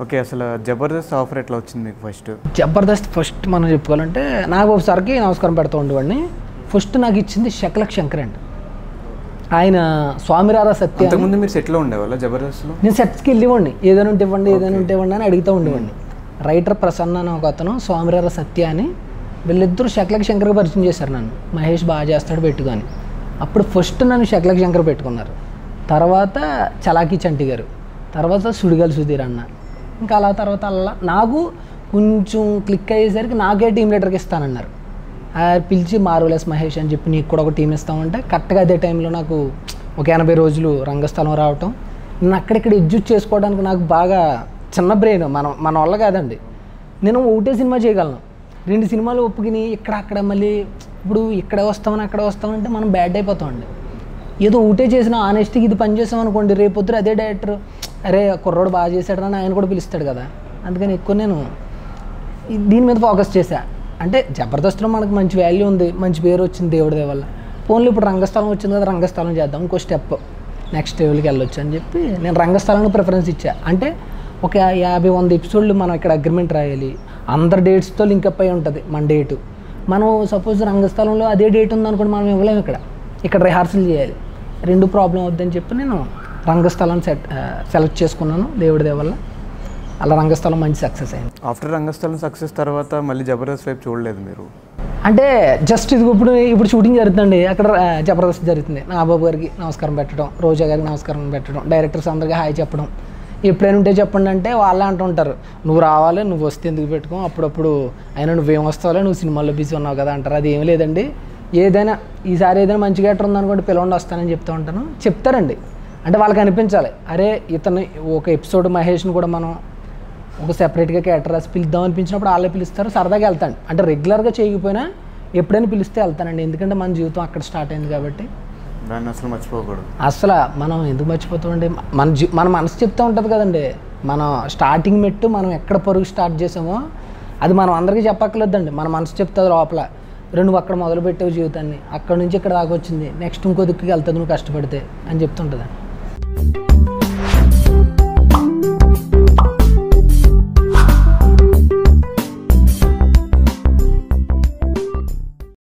okay అసలు Jabardasth offer ఎట్లా వచ్చింది మీకు ఫస్ట్ జబర్దస్త్ ఫస్ట్ మనం చెప్పుకోవాలంటే నాగబాబు సార్కి నమస్కారం పెడతా ఉండేవాడిని ఫస్ట్ నాకు ఇచ్చింది శకలక్ శంకర్ అండి ఆయన స్వామిరారా సత్య అని- అంతకుముందు మీరు సెట్లో ఉండేవాళ్ళ జబర్దస్త్లో నేను సెట్స్కి వెళ్ళేవాడిని ఏదైనా ఉంటే ఇవ్వండి ఏదైనా ఉంటే ఇవ్వండి అని అడుగుతూ ఉండేవాడిని రైటర్ ప్రసన్న అని ఒక అతను స్వామిరార సత్య అని వీళ్ళిద్దరూ శకలక శంకర్కి పరిచయం చేశారు నన్ను మహేష్ బాగా చేస్తాడు పెట్టుకొని అప్పుడు ఫస్ట్ నన్ను శకలక శంకర్ పెట్టుకున్నారు తర్వాత చలాకీ చంటి గారు తర్వాత సుడిగాలి సుధీర్ అన్న ఇంకా అలా తర్వాత అలా నాకు కొంచెం క్లిక్ అయ్యేసరికి నాకే టీం లీడర్కి ఇస్తానన్నారు ఆ పిలిచి మార్వలెస్ మహేష్ అని చెప్పి నీకు కూడా ఒక టీం ఇస్తామంటే కరెక్ట్గా అదే టైంలో నాకు ఒక ఎనభై రోజులు రంగస్థలం రావటం నేను అక్కడిక్కడ ఎడ్జూట్ చేసుకోవడానికి నాకు బాగా చిన్న బ్రెయిన్ మన మన వల్ల కాదండి నేను ఒకటే సినిమా చేయగలను రెండు సినిమాలు ఒప్పుకుని ఇక్కడ అక్కడ మళ్ళీ ఇప్పుడు ఇక్కడ వస్తామని అక్కడ వస్తామంటే మనం బ్యాడ్ అయిపోతామండి ఏదో ఒకటే చేసిన ఆనెస్ట్గా ఇది పని చేసాం అనుకోండి రేపొద్దున అదే డైరెక్టర్ అరే ఆ కుర్రోడు బాగా చేశాడు అని ఆయన కూడా పిలుస్తాడు కదా అందుకని ఎక్కువ నేను ఈ- దీని మీద ఫోకస్ చేశా అంటే జబర్దస్త్లో మనకు మంచి వాల్యూ ఉంది మంచి పేరు వచ్చింది దేవుడి దయ వల్ల ఫోన్లో ఇప్పుడు రంగస్థలం వచ్చింది కదా రంగస్థలం చేద్దాం ఇంకో స్టెప్ నెక్స్ట్ లెవెల్కి వెళ్ళొచ్చు అని చెప్పి నేను రంగస్థలానికి ప్రిఫరెన్స్ ఇచ్చా అంటే ఒక యాభై వంద ఎపిసోడ్లు మనం ఇక్కడ అగ్రిమెంట్ రాయాలి అందరి డేట్స్తో లింకప్ అయి ఉంటుంది మన డేటు మనం సపోజ్ రంగస్థలంలో అదే డేట్ ఉందనుకోండి మనం ఇవ్వలేము ఇక్కడ ఇక్కడ రిహార్సల్ చేయాలి రెండు ప్రాబ్లం అవుద్దని చెప్పి నేను రంగస్థలాన్ని సెట్ సెలెక్ట్ చేసుకున్నాను దేవుడి దయ వల్ల అలా రంగస్థలం మంచి సక్సెస్ అయింది ఆఫ్టర్ రంగస్థలం సక్సెస్ తర్వాత మళ్ళీ జబర్దస్త్ వైపు చూడలేదు మీరు అంటే జస్ట్ ఇది ఇప్పుడు ఇప్పుడు షూటింగ్ జరుగుతుందండి అక్కడ ఆ, జబర్దస్త్ జరుగుతుంది నాగబాబు గారికి నమస్కారం పెట్టడం రోజా గారికి నమస్కారం పెట్టడం డైరెక్టర్స్ అందరికీ హాయ్ చెప్పడం ఎప్పుడైనా ఉంటే చెప్పండి అంటే వాళ్ళే అంటుంటారు నువ్వు రావాలి నువ్వు వస్తే ఎందుకు పెట్టుకో అప్పుడప్పుడు అయినా నువ్వేం వస్తావులే నువ్వు సినిమాల్లో బిజీ ఉన్నావు కదా అంటారు అది ఏం లేదండి ఏదైనా ఈసారి ఏదైనా మంచి గేటర్ ఉందనుకోండి పిలవండి వస్తానని చెప్తూ ఉంటాను చెప్తారండి అంటే వాళ్ళకి అనిపించాలి అరే ఇతను ఒక ఎపిసోడ్ మహేష్ని కూడా మనం ఒక సెపరేట్గా క్యాటర్ రాసి పిలుద్దాం అనిపించినప్పుడు వాళ్ళే పిలుస్తారు సరదాగా వెళ్తాను అంటే రెగ్యులర్గా చేయకపోయినా ఎప్పుడైనా పిలిస్తే వెళ్తానండి ఎందుకంటే మన జీవితం అక్కడ స్టార్ట్ అయింది కాబట్టి దాన్ని అసలు మర్చిపోకూడదు అసలు మనం ఎందుకు మర్చిపోతామండి మన జీ మన మనసు చెప్తూ ఉంటుంది కదండి మనం స్టార్టింగ్ మెట్టు మనం ఎక్కడ పరుగు స్టార్ట్ చేసామో అది మనం అందరికీ చెప్పక్కర్లేదండి మన మనసు చెప్తుంది లోపల రెండు నువ్వు అక్కడ మొదలు పెట్టావు జీవితాన్ని అక్కడ నుంచి ఇక్కడ దాకా వచ్చింది నెక్స్ట్ ఇంకో దిక్కుకి వెళ్తుంది నువ్వు కష్టపడితే అని చెప్తుంటుంది